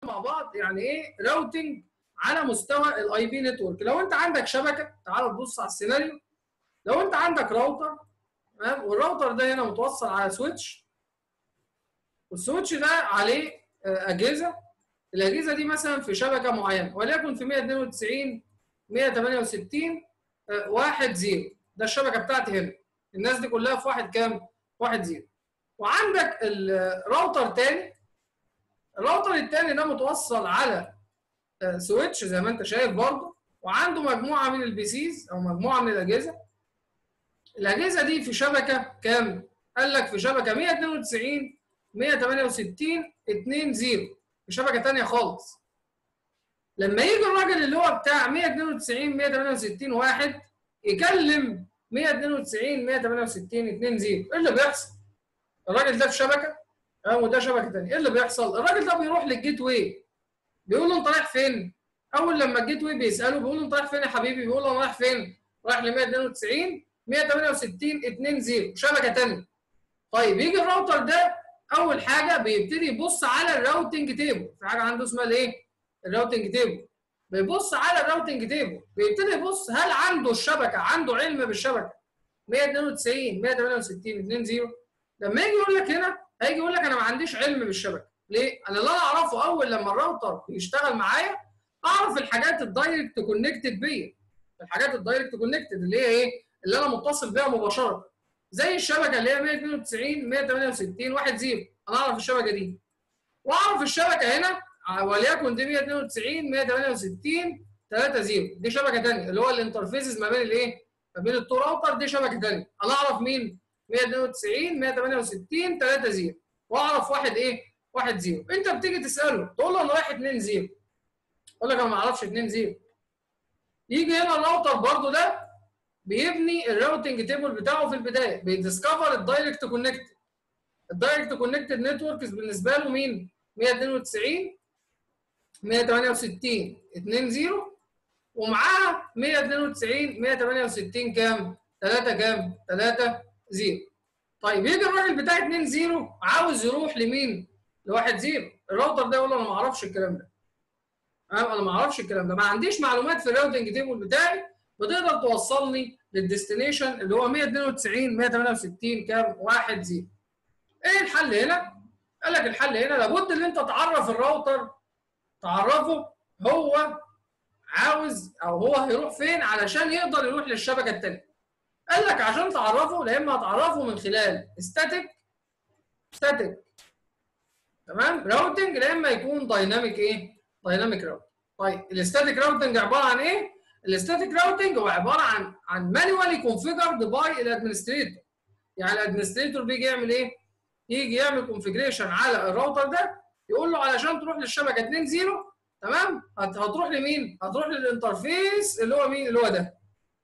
مع بعض يعني ايه راوتنج على مستوى الاي بي نتورك لو انت عندك شبكه تعال نبص على السيناريو لو انت عندك راوتر تمام والراوتر ده هنا متوصل على سويتش والسويتش ده عليه اجهزه الاجهزه دي مثلا في شبكه معينه وليكن في 192 168 1 0 ده الشبكه بتاعتي هنا الناس دي كلها في واحد كام؟ واحد 0 وعندك الراوتر تاني الراوتر التاني ده متوصل على سويتش زي ما انت شايف برضه وعنده مجموعه من البي سيز او مجموعه من الاجهزه الاجهزه دي في شبكه كام؟ قال لك في شبكه 192 168 2 0 في شبكه ثانيه خالص لما يجي الراجل اللي هو بتاع 192 168 واحد يكلم 192 168 2 0 ايه اللي بيحصل؟ الراجل ده في شبكه وده شبكه ثانيه ايه اللي بيحصل؟ الراجل ده بيروح للجيت واي بيقول له انت رايح فين؟ اول لما الجيت واي بيساله بيقول له انت رايح فين يا حبيبي؟ بيقول له انا رايح فين؟ رايح ل 192 168 2 0 شبكه ثانيه طيب يجي الراوتر ده اول حاجه بيبتدي يبص على الراوتنج تيبل في حاجه عنده اسمها الايه الراوتنج تيبل بيبص على الراوتنج تيبل بيبتدي يبص هل عنده الشبكه عنده علم بالشبكه 192 168 2 0 لما يجي يقول لك هنا هيجي يقول لك انا ما عنديش علم بالشبكه ليه انا اللي انا اعرفه اول لما الراوتر يشتغل معايا اعرف الحاجات الدايركت كونكتد بيا الحاجات الدايركت كونكتد اللي هي ايه اللي انا متصل بيها مباشره زي الشبكه اللي هي 192 168 1 0 انا اعرف الشبكه دي واعرف الشبكه هنا وليكن دي 192 168 3 0 دي شبكه ثانيه اللي هو الانترفيسز ما بين الايه؟ ما بين التو راوتر دي شبكه ثانيه انا اعرف مين؟ 192 168 3 0 واعرف واحد ايه؟ واحد 0 انت بتيجي تساله تقول له انا رايح 2 0 يقول لك انا ما اعرفش 2 0 يجي هنا الراوتر برضو ده بيبني الراوتنج تيبل بتاعه في البدايه بيديسكفر الدايركت كونكتد الدايركت كونكتد نتوركس بالنسبه له مين 192 168 2 0 ومعاها 192 168 كام 3 كام 3 0 طيب يجي الراجل بتاع 2 0 عاوز يروح لمين لواحد 0 الراوتر ده يقول له انا ما اعرفش الكلام ده انا ما اعرفش الكلام ده ما عنديش معلومات في الراوتنج تيبل بتاعي بتقدر توصلني للديستنيشن اللي هو 192 168 كام 1 0 ايه الحل هنا؟ قال لك الحل هنا لابد ان انت تعرف الراوتر تعرفه هو عاوز او هو هيروح فين علشان يقدر يروح للشبكه الثانيه. قال لك عشان تعرفه لا اما هتعرفه من خلال ستاتيك ستاتيك تمام راوتنج لا اما يكون دايناميك ايه؟ دايناميك راوتنج. طيب الستاتيك راوتنج عباره عن ايه؟ الستاتيك راوتنج هو عباره عن عن مانوالي كونفيجرد باي الادمنستريتور. يعني الادمنستريتور بيجي يعمل ايه؟ يجي يعمل كونفيجريشن على الراوتر ده يقول له علشان تروح للشبكه 2 0 تمام هتروح لمين؟ هتروح للانترفيس اللي هو مين؟ اللي هو ده.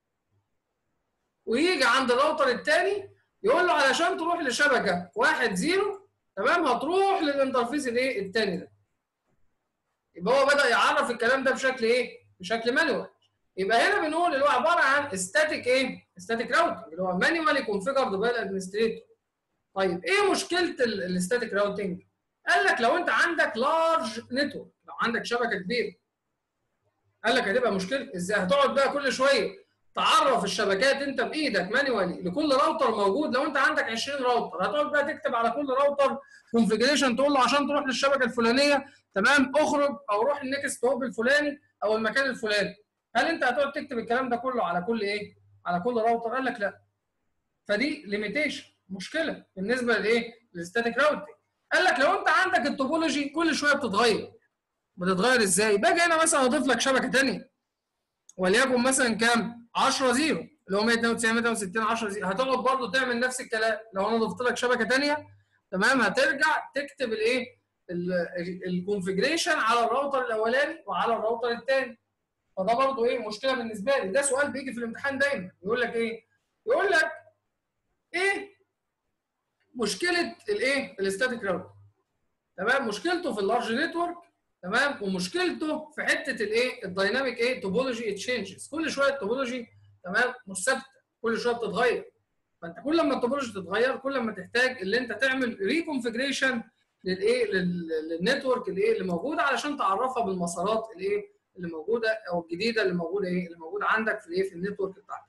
ويجي عند الراوتر الثاني يقول له علشان تروح لشبكه 1 0 تمام هتروح للانترفيس الايه؟ الثاني ده. يبقى هو بدا يعرف الكلام ده بشكل ايه؟ بشكل مانوال. يبقى هنا بنقول اللي هو عباره عن ستاتيك ايه؟ ستاتيك راوتنج اللي هو مانوالي كونفيجرد باي الادمنستريتور. طيب ايه مشكله الستاتيك راوتنج؟ قال لك لو انت عندك لارج نتورك لو عندك شبكه كبيره قال لك هتبقى مشكله ازاي هتقعد بقى كل شويه تعرف الشبكات انت بايدك مانوالي لكل راوتر موجود لو انت عندك 20 راوتر هتقعد بقى تكتب على كل راوتر كونفجريشن تقول له عشان تروح للشبكه الفلانيه تمام اخرج او روح النكست هوب الفلاني او المكان الفلاني هل انت هتقعد تكتب الكلام ده كله على كل ايه؟ على كل راوتر؟ قال لك لا فدي ليميتيشن مشكله بالنسبه لايه؟ للستاتيك راوتنج قال لك لو انت عندك التوبولوجي كل شويه بتتغير بتتغير ازاي؟ باجي هنا مثلا اضيف لك شبكه ثانيه وليكن مثلا كام؟ 10 0 اللي هو 192 168 10 0 هتقعد برضه تعمل نفس الكلام لو انا ضفت لك شبكه ثانيه تمام هترجع تكتب الايه؟ الكونفجريشن على الراوتر الاولاني وعلى الراوتر الثاني فده برضه ايه مشكله بالنسبه لي ده سؤال بيجي في الامتحان دايما يقول لك ايه؟ يقول لك ايه مشكله الايه؟ الاستاتيك راوتر تمام مشكلته في اللارج نتورك تمام ومشكلته في حته الايه؟ الدايناميك ايه؟ توبولوجي تشينجز كل شويه التوبولوجي تمام مش ثابته كل شويه بتتغير فانت كل ما التوبولوجي تتغير كل ما تحتاج اللي انت تعمل ريكونفجريشن للايه لل- للنتورك الايه اللي موجوده علشان تعرفها بالمسارات الايه اللي موجوده او الجديده اللي موجوده ايه اللي موجوده عندك في الايه في النتورك بتاعتك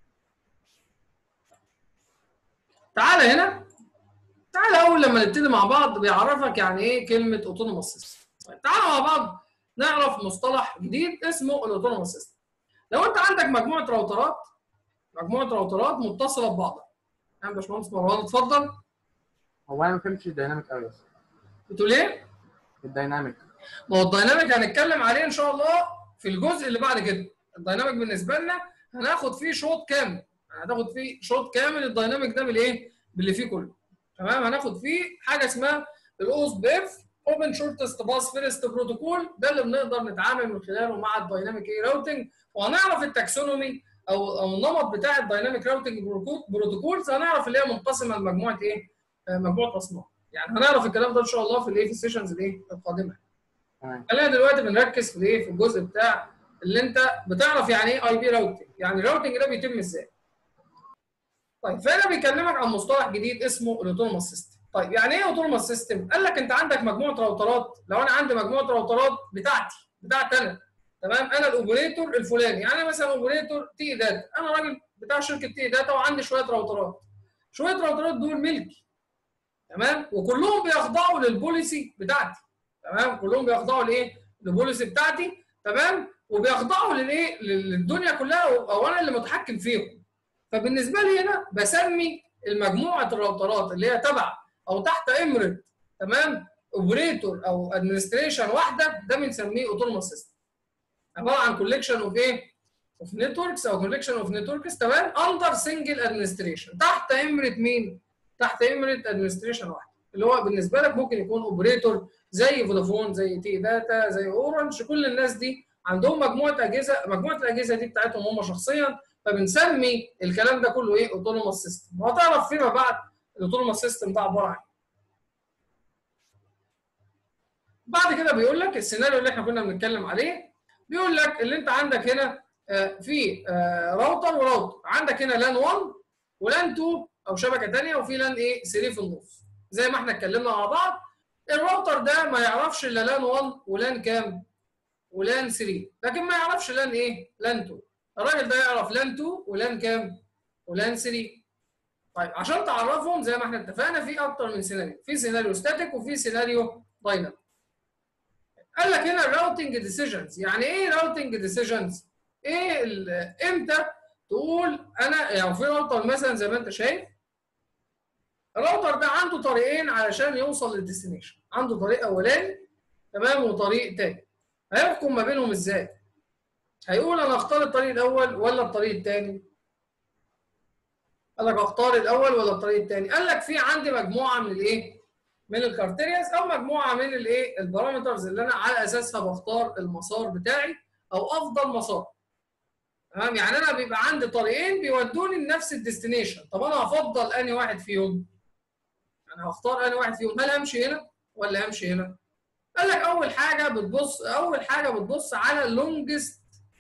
تعالى هنا تعالى اول لما نبتدي مع بعض بيعرفك يعني ايه كلمه اوتونوموس سيستم طيب تعالى مع بعض نعرف مصطلح جديد اسمه الاوتونوموس سيستم لو انت عندك مجموعه راوترات مجموعه راوترات متصله ببعضها يا باشمهندس مروان اتفضل هو انا ما فهمتش الدايناميك قوي بس بتقول ايه؟ الدايناميك ما هو الدايناميك هنتكلم عليه ان شاء الله في الجزء اللي بعد كده الدايناميك بالنسبه لنا هناخد فيه شوط كامل هناخد فيه شوط كامل الدايناميك ده بالايه باللي فيه كله تمام هناخد فيه حاجه اسمها الاوس بيف اوبن شورتست باس فيرست بروتوكول ده اللي بنقدر نتعامل من خلاله مع الدايناميك ايه راوتنج وهنعرف التاكسونومي او او النمط بتاع الدايناميك راوتنج بروتوكولز هنعرف اللي هي منقسمه لمجموعه ايه آه، مجموعه اصناف يعني هنعرف الكلام ده ان شاء الله في الايه في السيشنز الايه القادمه تمام خلينا دلوقتي بنركز في الايه في الجزء بتاع اللي انت بتعرف يعني ايه اي بي راوتنج يعني الراوتنج ده بيتم ازاي طيب فهنا بيكلمك عن مصطلح جديد اسمه الاوتونوموس سيستم طيب يعني ايه اوتونوموس سيستم قال لك انت عندك مجموعه راوترات لو انا عندي مجموعه راوترات بتاعتي بتاعتي انا تمام انا الاوبريتور الفلاني يعني أنا مثلا اوبريتور تي داتا انا راجل بتاع شركه تي داتا وعندي شويه راوترات شويه راوترات دول ملكي تمام وكلهم بيخضعوا للبوليسي بتاعتي تمام كلهم بيخضعوا لايه للبوليسي بتاعتي تمام وبيخضعوا للايه للدنيا كلها او انا اللي متحكم فيهم فبالنسبه لي هنا بسمي المجموعه الراوترات اللي هي تبع او تحت امره تمام اوبريتور او ادمنستريشن واحده ده بنسميه اوتونوموس سيستم عباره عن كوليكشن اوف ايه اوف نتوركس او كوليكشن اوف نتوركس تمام اندر سنجل ادمنستريشن تحت امره مين تحت امره ادمنستريشن واحده اللي هو بالنسبه لك ممكن يكون اوبريتور زي فودافون زي تي داتا زي اورنج كل الناس دي عندهم مجموعه اجهزه مجموعه الاجهزه دي بتاعتهم هم شخصيا فبنسمي الكلام ده كله ايه اوتونوموس سيستم وهتعرف فيما بعد الاوتونوموس سيستم ده عباره عن ايه بعد كده بيقول لك السيناريو اللي احنا كنا بنتكلم عليه بيقول لك اللي انت عندك هنا آه، في آه، راوتر وراوتر عندك هنا لان 1 ولان 2 او شبكه ثانيه وفي لان ايه 3 في النص زي ما احنا اتكلمنا مع بعض الراوتر ده ما يعرفش الا لان 1 ولان كام ولان 3 لكن ما يعرفش لان ايه لان 2 الراجل ده يعرف لان 2 ولان كام ولان 3 طيب عشان تعرفهم زي ما احنا اتفقنا في اكتر من سيناريو في سيناريو ستاتيك وفي سيناريو دايناميك قال لك هنا الراوتنج ديسيجنز يعني ايه راوتنج ديسيجنز ايه ال- امتى تقول انا يعني في راوتر مثلا زي ما انت شايف الراوتر ده عنده طريقين علشان يوصل للديستنيشن عنده طريق اولاني تمام وطريق تاني هيحكم ما بينهم ازاي هيقول انا اختار الطريق الاول ولا الطريق الثاني قال لك اختار الاول ولا الطريق الثاني قال لك في عندي مجموعه من الايه من الكارتيرياز او مجموعه من الايه البارامترز اللي انا على اساسها بختار المسار بتاعي او افضل مسار تمام يعني انا بيبقى عندي طريقين بيودوني لنفس الديستنيشن طب انا هفضل انهي واحد فيهم انا هختار انهي واحد فيهم هل امشي هنا ولا امشي هنا قال لك اول حاجه بتبص اول حاجه بتبص على اللونجست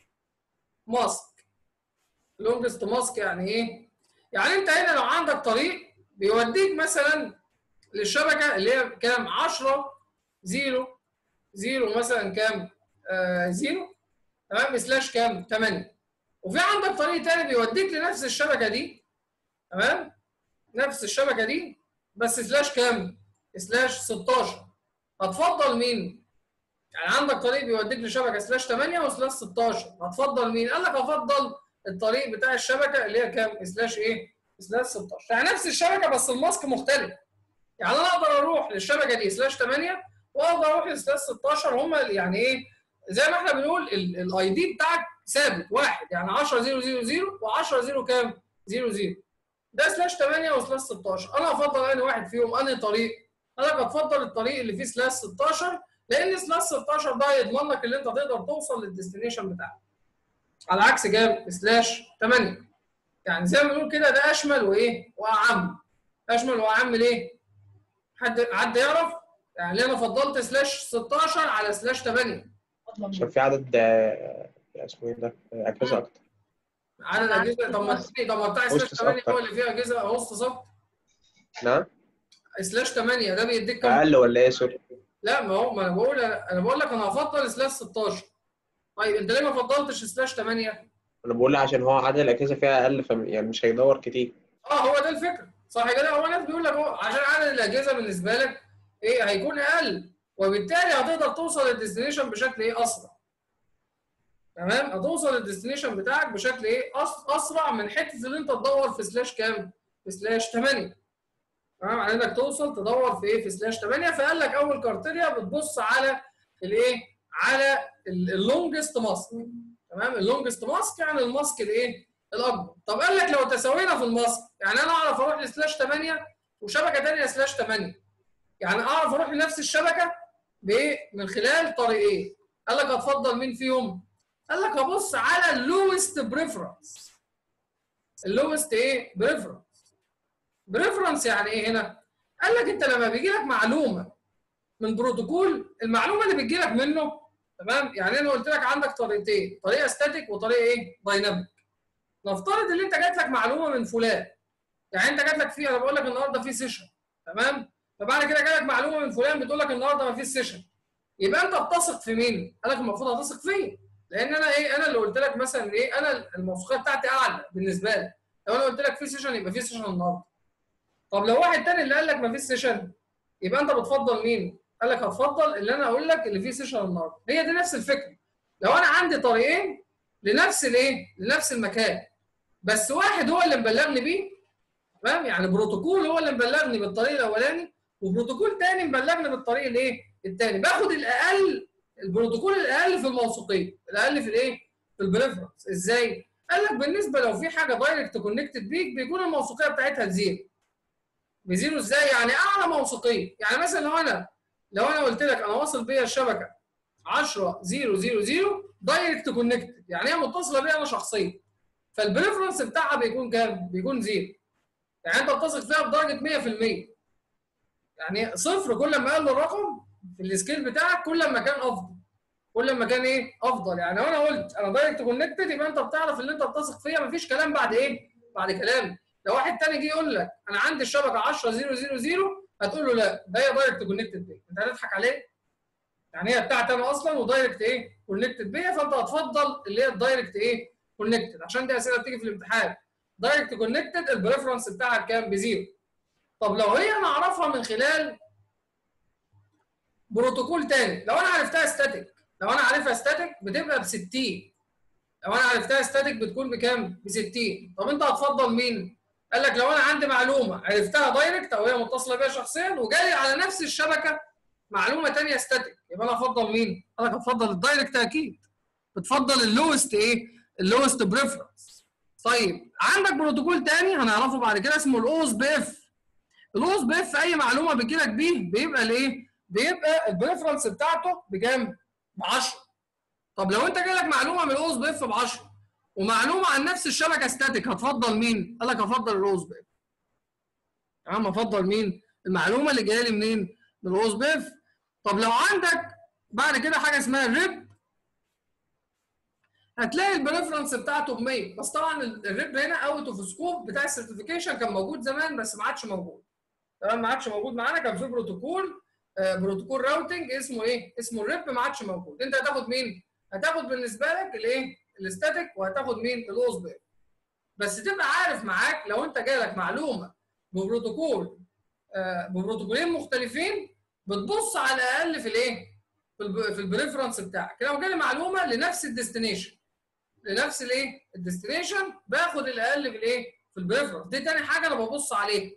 ماسك لونجست ماسك يعني ايه يعني انت هنا لو عندك طريق بيوديك مثلا للشبكه اللي هي كام 10 0 0 مثلا كام آه 0 تمام سلاش كام 8 وفي عندك طريق تاني بيوديك لنفس الشبكه دي تمام نفس الشبكه دي بس سلاش كام سلاش 16 هتفضل مين يعني عندك طريق بيوديك لشبكه سلاش 8 وسلاش 16 هتفضل مين قال لك افضل الطريق بتاع الشبكه اللي هي كام سلاش ايه سلاش 16 يعني نفس الشبكه بس الماسك مختلف يعني انا اقدر اروح للشبكه دي سلاش 8 واقدر اروح لسلاش 16 هم يعني ايه زي ما احنا بنقول الاي دي بتاعك ثابت واحد يعني 10 0 0 0 و10 0 كام 0 0 ده سلاش 8 وسلاش 16 انا افضل انهي واحد فيهم انهي طريق انا بفضل الطريق اللي فيه سلاش 16 لان سلاش 16 ده يضمن لك ان انت تقدر توصل للديستنيشن بتاعك على عكس جاب سلاش 8 يعني زي ما بنقول كده ده اشمل وايه واعم اشمل واعم ليه حد حد يعرف يعني ليه انا فضلت سلاش 16 على سلاش 8 عشان في عدد آه، اسمه ايه ده آه، اجهزه اكتر عدد اجهزه طب ما طب ما بتاع سلاش هوستس 8 أكتر. هو اللي فيه اجهزه هوست سب نعم سلاش 8 ده بيديك كام اقل ولا ايه سوري لا ما هو ما انا بقول انا بقول لك انا هفضل سلاش 16 طيب انت ليه ما فضلتش سلاش 8 انا بقول عشان هو عدد الاجهزه فيها اقل فم يعني مش هيدور كتير اه هو ده الفكره صح كده هو ناس بيقول لك هو عشان عدد الاجهزه بالنسبه لك ايه هيكون اقل وبالتالي هتقدر توصل للديستنيشن بشكل ايه اسرع تمام هتوصل للديستنيشن بتاعك بشكل ايه أس- اسرع من حته اللي انت تدور في سلاش كام في سلاش 8 تمام على انك توصل تدور في ايه في سلاش 8 فقال لك اول كارتيريا بتبص على الايه على اللونجست ماسك تمام اللونجست ماسك يعني الماسك الايه الاكبر طب قال لك لو تساوينا في الماسك يعني انا اعرف اروح لسلاش 8 وشبكه ثانيه سلاش 8 يعني اعرف اروح لنفس الشبكه بايه من خلال طريقين قال لك هتفضل مين فيهم قال لك هبص على اللوست بريفرنس اللوست ايه بريفرنس بريفرنس يعني ايه هنا قال لك انت لما بيجي لك معلومه من بروتوكول المعلومه اللي بتجي لك منه تمام يعني انا قلت لك عندك طريقتين طريقه ستاتيك وطريقه ايه دايناميك نفترض ان انت جات لك معلومه من فلان يعني انت جات لك في انا بقول لك النهارده في سيشن تمام فبعد كده جالك معلومه من فلان بتقول لك النهارده ما فيش سيشن يبقى انت بتثق في مين؟ قال لك المفروض هتثق فيا لان انا ايه انا اللي قلت لك مثلا ايه انا الموثوقيه بتاعتي اعلى بالنسبه لك لو انا قلت لك في سيشن يبقى في سيشن النهارده طب لو واحد تاني اللي قال لك ما فيش سيشن يبقى انت بتفضل مين؟ قال لك هتفضل اللي انا اقول لك اللي فيه سيشن النهارده هي دي نفس الفكره لو انا عندي طريقين لنفس الايه؟ لنفس المكان بس واحد هو اللي مبلغني بيه تمام يعني بروتوكول هو اللي مبلغني بالطريق الاولاني وبروتوكول تاني مبلغني بالطريق الايه؟ التاني باخد الاقل البروتوكول الاقل في الموثوقيه الاقل في الايه؟ في البريفرنس ازاي؟ قال لك بالنسبه لو في حاجه دايركت كونكتد بيك بيكون الموثوقيه بتاعتها بزيرو بزيرو ازاي؟ يعني اعلى موثوقيه يعني مثلا لو انا لو انا قلت لك انا واصل بيا الشبكه 10 0 0 0 دايركت كونكتد يعني هي متصله بيا انا شخصيا فالبريفرنس بتاعها بيكون كام؟ بيكون زيرو يعني انت بتثق فيها بدرجه 100% يعني صفر كل ما قل الرقم في السكيل بتاعك كل ما كان افضل كل ما كان ايه افضل يعني لو انا قلت انا دايركت كونكتد يبقى انت بتعرف اللي انت بتثق فيها مفيش كلام بعد ايه بعد كلام لو واحد تاني جه يقول لك انا عندي الشبكه 10 0 0 0 هتقول له لا ده هي دايركت كونكتد بيا انت هتضحك عليه يعني هي بتاعتي انا اصلا ودايركت ايه كونكتد بيا فانت هتفضل اللي هي الدايركت ايه كونكتد عشان دي اسئله بتيجي في الامتحان دايركت كونكتد البريفرنس بتاعها كام بزيرو طب لو هي انا اعرفها من خلال بروتوكول تاني لو انا عرفتها ستاتيك لو انا عارفها ستاتيك بتبقى ب 60 لو انا عرفتها ستاتيك بتكون بكام؟ ب 60 طب انت هتفضل مين؟ قال لك لو انا عندي معلومه عرفتها دايركت او هي متصله بيا شخصيا وجالي على نفس الشبكه معلومه ثانيه ستاتيك يبقى انا افضل مين؟ قال لك افضل الدايركت اكيد بتفضل اللوست ايه؟ اللوست بريفرنس طيب عندك بروتوكول تاني هنعرفه بعد كده اسمه الاوز بي اف الاوز بي اف اي معلومه بتجيلك بيه بيبقى الايه؟ بيبقى البريفرنس بتاعته بكام؟ ب 10 طب لو انت جالك معلومه من الاوز بي اف ب 10 ومعلومه عن نفس الشبكه ستاتيك هتفضل مين؟ قال لك افضل الاوز بي اف تمام افضل مين؟ المعلومه اللي جايه لي منين؟ من الاوز بي اف طب لو عندك بعد كده حاجه اسمها الريب هتلاقي البريفرنس بتاعته ب 100 بس طبعا الريب هنا اوت اوف سكوب بتاع السيرتيفيكيشن كان موجود زمان بس ما عادش موجود تمام ما عادش موجود معانا كان في بروتوكول آه بروتوكول راوتنج اسمه ايه؟ اسمه الريب ما عادش موجود انت هتاخد مين؟ هتاخد بالنسبه لك الايه؟ الاستاتيك وهتاخد مين؟ الاوز بي بس تبقى عارف معاك لو انت جالك معلومه ببروتوكول آه ببروتوكولين مختلفين بتبص على الاقل في الايه؟ في الب- في البريفرنس بتاعك لو جالي معلومه لنفس الديستنيشن لنفس الايه؟ الديستنيشن باخد الاقل في الايه؟ في البريفرنس دي تاني حاجه انا ببص عليها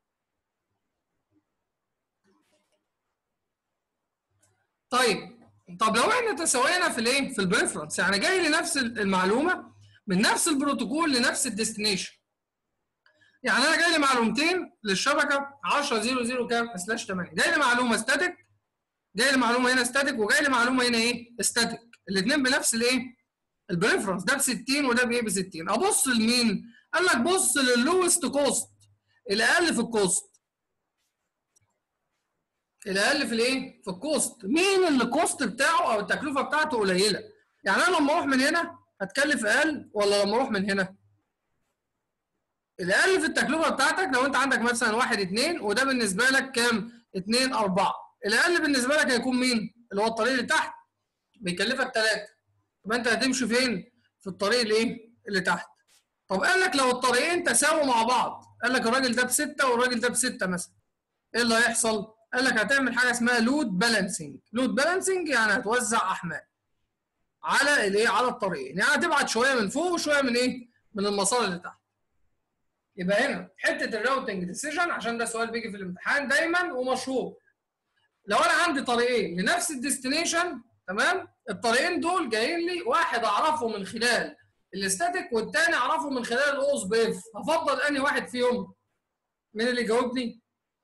طيب طب لو احنا تساوينا في الايه؟ في البريفرنس يعني جاي لي نفس المعلومه من نفس البروتوكول لنفس الديستنيشن يعني انا جاي لي معلومتين للشبكه 10 0 0 كام سلاش 8 جاي لي معلومه ستاتيك جاي لي معلومه هنا ستاتيك وجاي لي معلومه هنا ايه؟ ستاتيك الاثنين بنفس الايه؟ البريفرنس ده ب 60 وده بايه ب 60 ابص لمين؟ قال لك بص لللوست كوست الاقل في الكوست الاقل في الايه؟ في الكوست مين اللي الكوست بتاعه او التكلفه بتاعته قليله يعني انا لما اروح من هنا هتكلف اقل ولا لما اروح من هنا؟ الاقل في التكلفه بتاعتك لو انت عندك مثلا واحد اثنين وده بالنسبه لك كام؟ اثنين اربعه الاقل بالنسبه لك هيكون مين؟ اللي هو الطريق اللي تحت بيكلفك ثلاثه يبقى انت هتمشي فين؟ في الطريق الايه؟ اللي تحت طب قال لك لو الطريقين تساووا مع بعض قال لك الراجل ده بسته والراجل ده بسته مثلا ايه اللي هيحصل؟ قال لك هتعمل حاجه اسمها لود بالانسنج لود بالانسنج يعني هتوزع احمال على الايه على الطريقين يعني هتبعت شويه من فوق وشويه من ايه من المسار اللي تحت يبقى هنا حته الراوتنج ديسيجن عشان ده سؤال بيجي في الامتحان دايما ومشهور لو انا عندي طريقين لنفس الديستنيشن تمام الطريقين دول جايين لي واحد اعرفه من خلال الاستاتيك والتاني اعرفه من خلال الاوز بيف هفضل انهي واحد فيهم مين اللي يجاوبني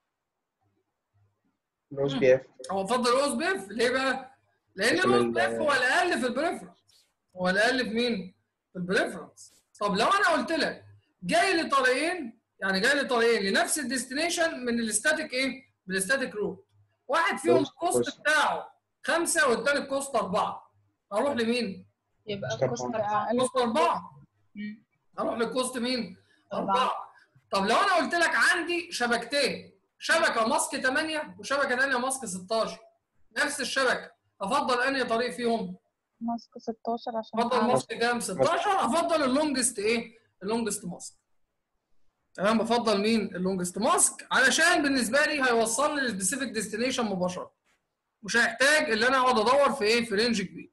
نوز بي اف هو افضل الاوز بيف ليه بقى لان عشان الاوز ال- بيف هو الاقل في البريفرنس هو الاقل في مين في البريفرنس طب لو انا قلت لك جاي لي طريقين يعني جاي لي طريقين لنفس الديستنيشن من الاستاتيك ايه بالاستاتيك روت واحد فيهم Cost- الكوست cost. بتاعه خمسه والتاني الكوست اربعه اروح لمين؟ يبقى مستر الكوست محمد. أقل كوست اربعه مم. اروح للكوست مين؟ أربعة. اربعه طب لو انا قلت لك عندي شبكتين شبكه ماسك 8 وشبكه ثانيه ماسك 16 نفس الشبكه افضل انهي طريق فيهم؟ ماسك 16 عشان افضل أعرف. ماسك كام 16 افضل اللونجست ايه اللونجست ماسك تمام بفضل مين اللونجست ماسك علشان بالنسبه لي هيوصلني للسبيسيفيك ديستنيشن مباشره مش هيحتاج ان انا اقعد ادور في ايه في رينج كبير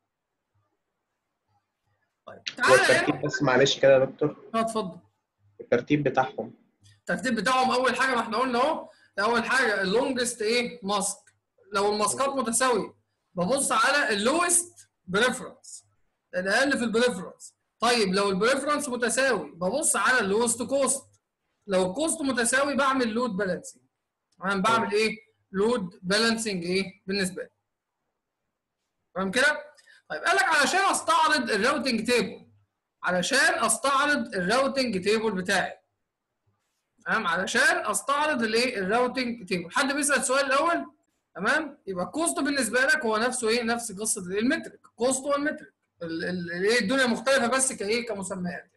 طيب هو تعالى هنا الترتيب بس معلش كده يا دكتور اه اتفضل الترتيب بتاعهم الترتيب بتاعهم اول حاجه ما احنا قلنا اهو اول حاجه اللونجست ايه ماسك لو الماسكات متساويه ببص على اللويست بريفرنس الاقل في البريفرنس طيب لو البريفرنس متساوي ببص على اللوست كوست لو الكوست متساوي بعمل لود بالانسنج تمام بعمل ايه لود بالانسنج ايه بالنسبه لي تمام كده طيب قال لك علشان استعرض الراوتنج تيبل علشان استعرض الراوتنج تيبل بتاعي تمام علشان استعرض الايه الراوتنج تيبل حد بيسال سؤال الاول تمام يبقى الكوست بالنسبه لك هو نفسه ايه نفس قصه الإيه؟ المترك كوست هو المترك ال- ال- الايه الدنيا مختلفه بس كايه كمسميات يعني.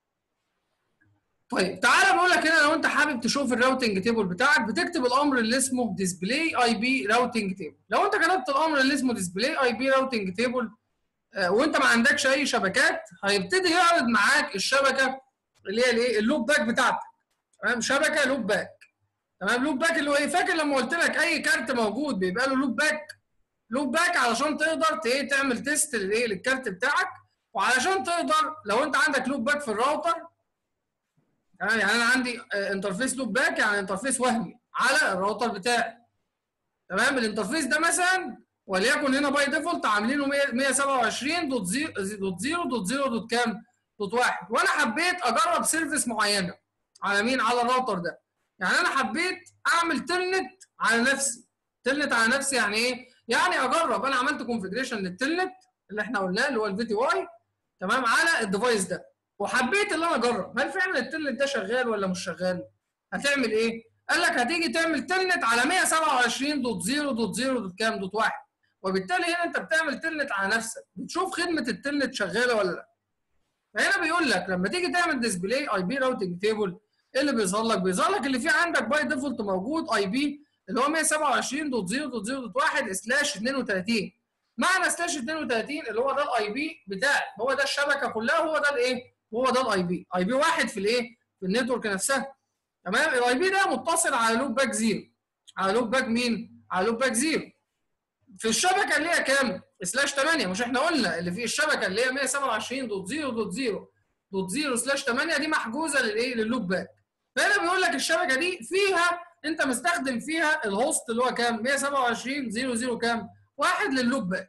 طيب تعالى بقول لك هنا لو انت حابب تشوف الراوتنج تيبل بتاعك بتكتب الامر اللي اسمه ديسبلاي اي بي راوتنج تيبل لو انت كتبت الامر اللي اسمه ديسبلاي اي بي راوتنج تيبل وانت ما عندكش اي شبكات هيبتدي يعرض معاك الشبكه اللي هي الايه اللوب باك بتاعتك تمام شبكه لوب باك تمام لوب باك اللي هو ايه فاكر لما قلت لك اي كارت موجود بيبقى له لوب باك لوب باك علشان تقدر ت- ايه تعمل تيست للايه للكارت بتاعك وعلشان تقدر لو انت عندك لوب باك في الراوتر تمام يعني انا عندي آه، انترفيس لوب باك يعني انترفيس وهمي على الراوتر بتاعي تمام الانترفيس ده مثلا وليكن هنا باي ديفولت عاملينه 127 دوت 0 دوت 0 دوت 0 دوت كام؟ دوت 1 وانا حبيت اجرب سيرفيس معينه على مين؟ على الراوتر ده يعني انا حبيت اعمل تلنت على نفسي تلنت على نفسي يعني ايه؟ يعني اجرب انا عملت كونفجريشن للتلنت اللي احنا قلناه اللي هو الفي تي واي تمام على الديفايس ده وحبيت ان انا اجرب هل فعلا التلنت ده شغال ولا مش شغال؟ هتعمل ايه؟ قال لك هتيجي تعمل تلنت على 127 دوت 0 دوت 0 دوت كام دوت 1 وبالتالي هنا انت بتعمل تلنت على نفسك بتشوف خدمه التلنت شغاله ولا لا فهنا بيقول لك لما تيجي تعمل ديسبلاي اي بي راوتنج تيبل ايه اللي بيظهر لك بيظهر لك اللي فيه عندك باي ديفولت موجود اي بي اللي هو 127.0.0.1 سلاش 32 معنى سلاش 32 اللي هو ده الاي بي بتاعي هو ده الشبكه كلها هو ده الايه هو ده الاي بي اي بي واحد في الايه في النتورك نفسها تمام الاي بي ده متصل على لوب باك زيرو على لوب باك مين على لوب باك زيرو في الشبكه اللي هي كام سلاش 8 مش احنا قلنا اللي في الشبكه اللي هي 127.0.0.0 سلاش 8 دي محجوزه للايه لللوب باك فهنا بيقول لك الشبكه دي فيها انت مستخدم فيها الهوست اللي هو كام 127.0.0 كام واحد لللوب باك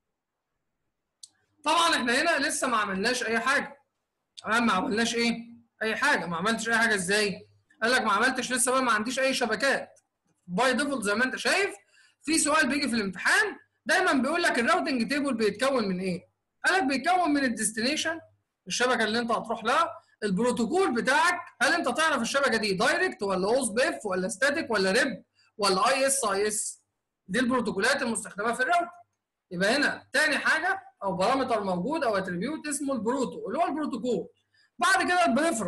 طبعا احنا هنا لسه ما عملناش اي حاجه تمام ما عملناش ايه اي حاجه ما عملتش اي حاجه ازاي قال لك ما عملتش لسه بقى ما عنديش اي شبكات باي ديفولت زي ما انت شايف في سؤال بيجي في الامتحان دايما بيقول لك الراوتنج تيبل بيتكون من ايه قال لك بيتكون من الديستنيشن الشبكه اللي انت هتروح لها البروتوكول بتاعك هل انت تعرف الشبكه دي دايركت ولا اوز بيف ولا ستاتيك ولا ريب ولا اي اس اي اس دي البروتوكولات المستخدمه في الراوتر يبقى هنا تاني حاجه او بارامتر موجود او اتريبيوت اسمه البروتو اللي هو البروتوكول بعد كده البريفرنس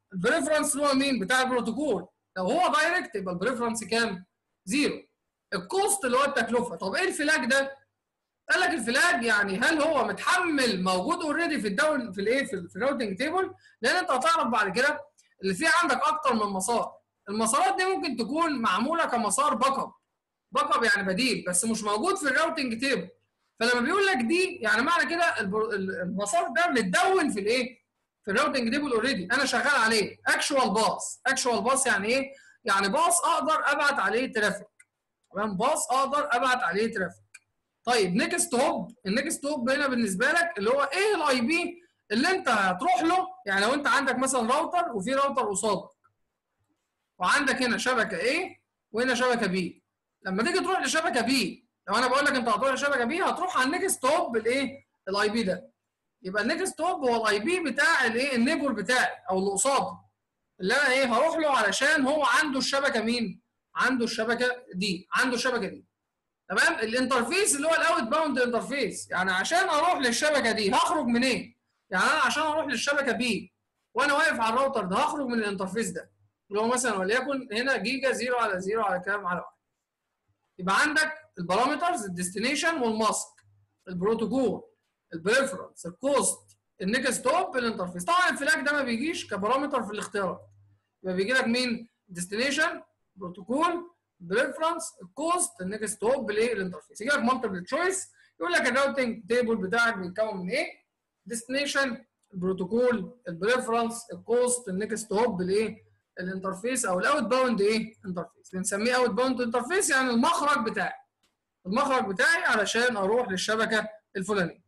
البريفرنس اللي هو مين بتاع البروتوكول لو هو دايركت يبقى البريفرنس كام زيرو الكوست اللي هو التكلفه طب ايه الفلاج ده قال لك الفلاج يعني هل هو متحمل موجود اوريدي في الدول في الايه في, في الراوتنج تيبل لان انت هتعرف بعد كده اللي في عندك اكتر من مسار المسارات دي ممكن تكون معموله كمسار باك اب باك اب يعني بديل بس مش موجود في الراوتنج تيبل فلما بيقول لك دي يعني معنى كده البر- ال- المسار ده متدون في الايه في الراوتنج تيبل اوريدي انا شغال عليه اكشوال باص اكشوال باص يعني ايه يعني باص اقدر ابعت عليه ترافيك تمام باص اقدر ابعت عليه ترافيك طيب نيكست هوب النيكست هوب هنا بالنسبه لك اللي هو ايه الاي بي اللي انت هتروح له يعني لو انت عندك مثلا راوتر وفي راوتر قصادك وعندك هنا شبكه A وهنا شبكه B لما تيجي تروح لشبكه B لو انا بقول لك انت هتروح لشبكه B هتروح على النيكست هوب الايه الاي بي ده يبقى النيكست هوب هو الاي بي بتاع الايه النيبر بتاعي او اللي قصاده اللي انا ايه هروح له علشان هو عنده الشبكه مين عنده الشبكه دي عنده الشبكه دي تمام الانترفيس اللي هو الاوت باوند انترفيس يعني عشان اروح للشبكه دي هخرج منين يعني انا عشان اروح للشبكه بي وانا واقف على الراوتر ده هخرج من الانترفيس ده اللي هو مثلا وليكن هنا جيجا 0 على 0 على كام على 1 يبقى عندك البارامترز الديستنيشن والماسك البروتوكول البريفرنس الكوست النيكست هوب الانترفيس طبعا الفلاج ده ما بيجيش كبارامتر في الاختيارات يبقى بيجي لك مين ديستنيشن بروتوكول بريفرنس الكوست النيكست هوب الايه الانترفيس يجي لك مالتيبل تشويس يقول لك الراوتنج تيبل بتاعك بيتكون من ايه ديستنيشن البروتوكول البريفرنس الكوست النيكست هوب الايه الانترفيس او الاوت باوند ايه انترفيس بنسميه اوت باوند انترفيس يعني المخرج بتاعي المخرج بتاعي علشان اروح للشبكه الفلانيه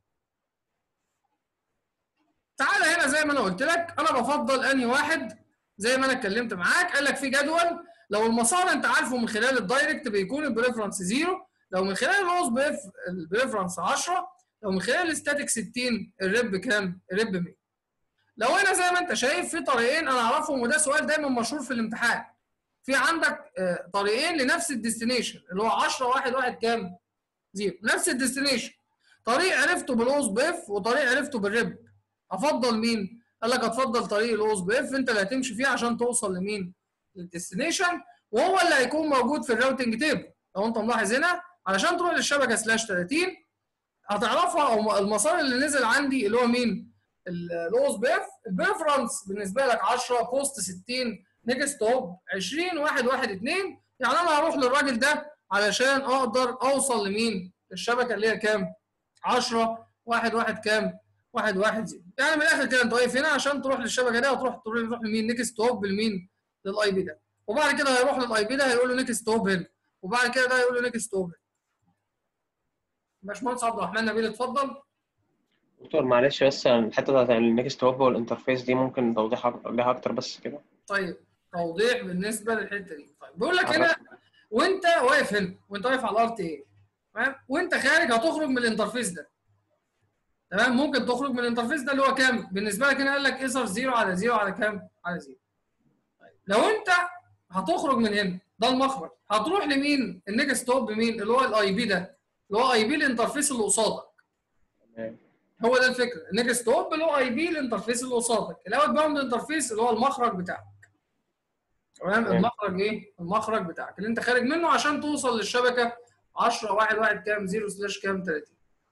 تعالى هنا زي ما انا قلت لك انا بفضل انهي واحد زي ما انا اتكلمت معاك قال لك في جدول لو المسار انت عارفه من خلال الدايركت بيكون البريفرنس زيرو لو من خلال الاوس بيف البريفرنس 10 لو من خلال الستاتيك 60 الريب كام؟ الريب 100 لو انا زي ما انت شايف في طريقين انا اعرفهم وده سؤال دايما مشهور في الامتحان في عندك آه، طريقين لنفس الديستنيشن اللي هو 10 1 1 كام؟ زيرو نفس الديستنيشن طريق عرفته بالاوس بيف وطريق عرفته بالريب افضل مين؟ قال لك هتفضل طريق الاوس بيف انت اللي هتمشي فيه عشان توصل لمين؟ للديستنيشن وهو اللي هيكون موجود في الراوتنج تيبل لو انت ملاحظ هنا علشان تروح للشبكه سلاش 30 هتعرفها او المسار اللي نزل عندي اللي هو مين؟ الاوس بيف البريفرنس بالنسبه لك 10 بوست 60 نيكست هوب 20 1 1 2 يعني انا هروح للراجل ده علشان اقدر اوصل لمين؟ الشبكه اللي هي كام؟ 10 1 1 كام؟ 1 1 0 يعني من الاخر كده انت واقف هنا عشان تروح للشبكه دي هتروح تروح تروح لمين؟ نيكست هوب لمين؟ للاي بي ده وبعد كده هيروح للاي بي ده هيقول له نيكست هوب هنا وبعد كده ده هيقول له نيكست هوب هنا باشمهندس عبد الرحمن نبيل اتفضل دكتور معلش بس الحته بتاعت النكست هوب والانترفيس دي ممكن توضيح أك- ليها اكتر بس كده طيب توضيح بالنسبه للحته دي طيب بيقول لك هنا وانت واقف هنا وانت واقف على الار تي اي تمام وانت خارج هتخرج من الانترفيس ده تمام ممكن تخرج من الانترفيس ده اللي هو كام بالنسبه لك هنا قال لك ايثر 0 على 0 على كام على 0 طيب لو انت هتخرج من هنا ده المخرج هتروح لمين النيكست هوب مين اللي هو الاي بي ده اللي هو اي بي الانترفيس اللي قصادك تمام هو ده الفكره النيكست هوب اللي هو اي بي الانترفيس اللي قصادك الاوت باوند انترفيس اللي هو المخرج بتاعك تمام تمام. المخرج ايه المخرج بتاعك اللي انت خارج منه عشان توصل للشبكه 10 1 1 كام 0 سلاش كام 30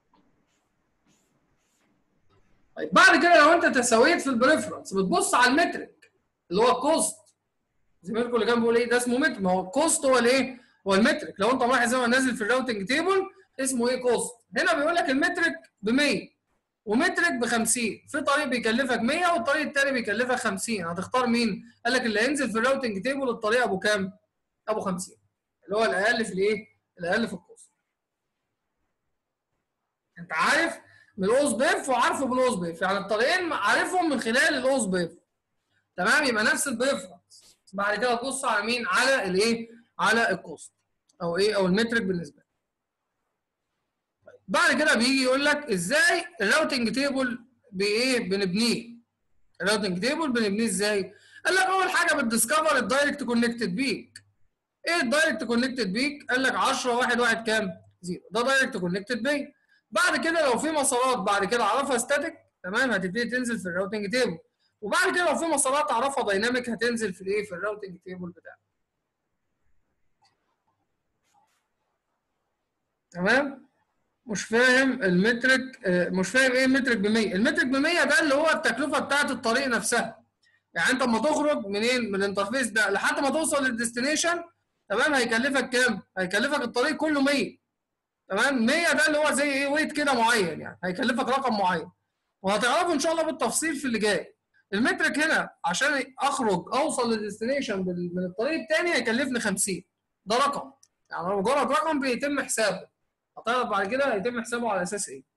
طيب بعد كده لو انت تساويت في البريفرنس بتبص على المترك اللي هو الكوست زميلكم اللي كان بيقول ايه ده اسمه متر ما هو الكوست هو الايه هو المترك لو انت ملاحظ زي ما نازل في الراوتنج تيبل اسمه ايه كوست هنا بيقول لك المترك ب 100 ومترك ب 50 في طريق بيكلفك 100 والطريق الثاني بيكلفك 50 هتختار مين؟ قال لك اللي هينزل في الراوتنج تيبل الطريق ابو كام؟ ابو 50 اللي هو الاقل في الايه؟ الاقل في الكوست. انت عارف من الاوس بيف وعارفه بالاوس بيف يعني الطريقين عارفهم من خلال الاوس بيف تمام يبقى نفس البريفرنس بعد كده تبص على مين؟ على الايه؟ على الكوست او ايه؟ او المترك بالنسبه لك. بعد كده بيجي يقول لك ازاي الراوتنج تيبل بايه بنبنيه الراوتنج تيبل بنبنيه ازاي قال لك اول حاجه بتديسكفر الدايركت كونكتد بيك ايه الدايركت كونكتد بيك قال لك 10 1 1 كام زيرو ده دايركت كونكتد بيك بعد كده لو في مسارات بعد كده عرفها ستاتيك تمام هتبتدي تنزل في الراوتنج تيبل وبعد كده لو في مسارات تعرفها دايناميك هتنزل في الايه في الراوتنج تيبل بتاعك تمام مش فاهم المترك آه، مش فاهم ايه المترك ب 100 المترك ب 100 ده اللي هو التكلفه بتاعه الطريق نفسها يعني انت لما تخرج منين من الانترفيس ده لحد ما توصل للديستنيشن تمام هيكلفك كام هيكلفك الطريق كله 100 تمام 100 ده اللي هو زي ايه ويت كده معين يعني هيكلفك رقم معين وهتعرفوا ان شاء الله بالتفصيل في اللي جاي المترك هنا عشان اخرج اوصل للديستنيشن بال- من الطريق الثاني هيكلفني 50 ده رقم يعني مجرد رقم بيتم حسابه هتعرف بعد كده هيتم حسابه على اساس ايه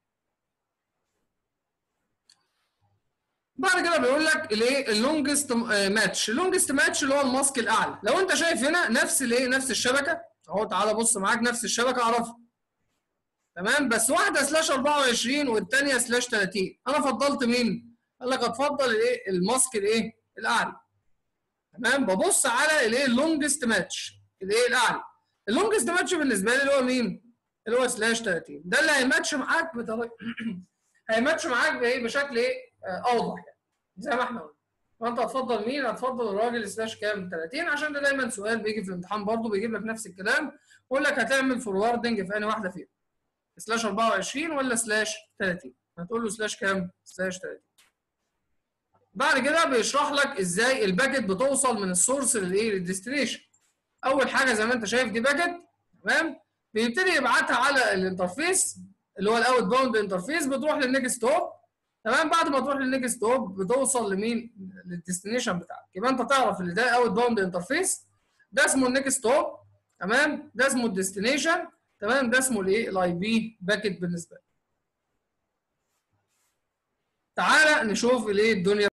بعد كده بيقول لك الايه اللونجست ماتش اللونجست ماتش اللي هو الماسك الاعلى لو انت شايف هنا نفس الايه نفس الشبكه اهو تعالى بص معاك نفس الشبكه اعرفها تمام بس واحده سلاش 24 والثانيه سلاش 30 انا فضلت مين قال لك اتفضل الايه الماسك الايه الاعلى تمام ببص على الايه اللونجست ماتش الايه الاعلى اللونجست ماتش بالنسبه لي اللي هو مين اللي هو سلاش 30 ده اللي هيماتش معاك بطريقه هيماتش معاك بايه بشكل ايه آه، اوضح يعني زي ما احنا قلنا فانت هتفضل مين هتفضل الراجل سلاش كام 30 عشان ده دايما سؤال بيجي في الامتحان برضه بيجيب لك نفس الكلام يقول لك هتعمل فوروردنج في انهي واحده فيهم سلاش 24 ولا سلاش 30 هتقول له سلاش كام سلاش 30 بعد كده بيشرح لك ازاي الباكت بتوصل من السورس للايه للديستنيشن اول حاجه زي ما انت شايف دي باكت تمام بيبتدي يبعتها على الانترفيس اللي هو الاوت باوند انترفيس بتروح للنكست هوب تمام بعد ما تروح للنكست هوب بتوصل لمين للديستنيشن بتاعك يبقى انت تعرف ان ده اوت باوند انترفيس ده اسمه النكست هوب تمام ده اسمه الديستنيشن تمام ده اسمه الايه الاي بي باكت بالنسبه لك تعالى نشوف الايه الدنيا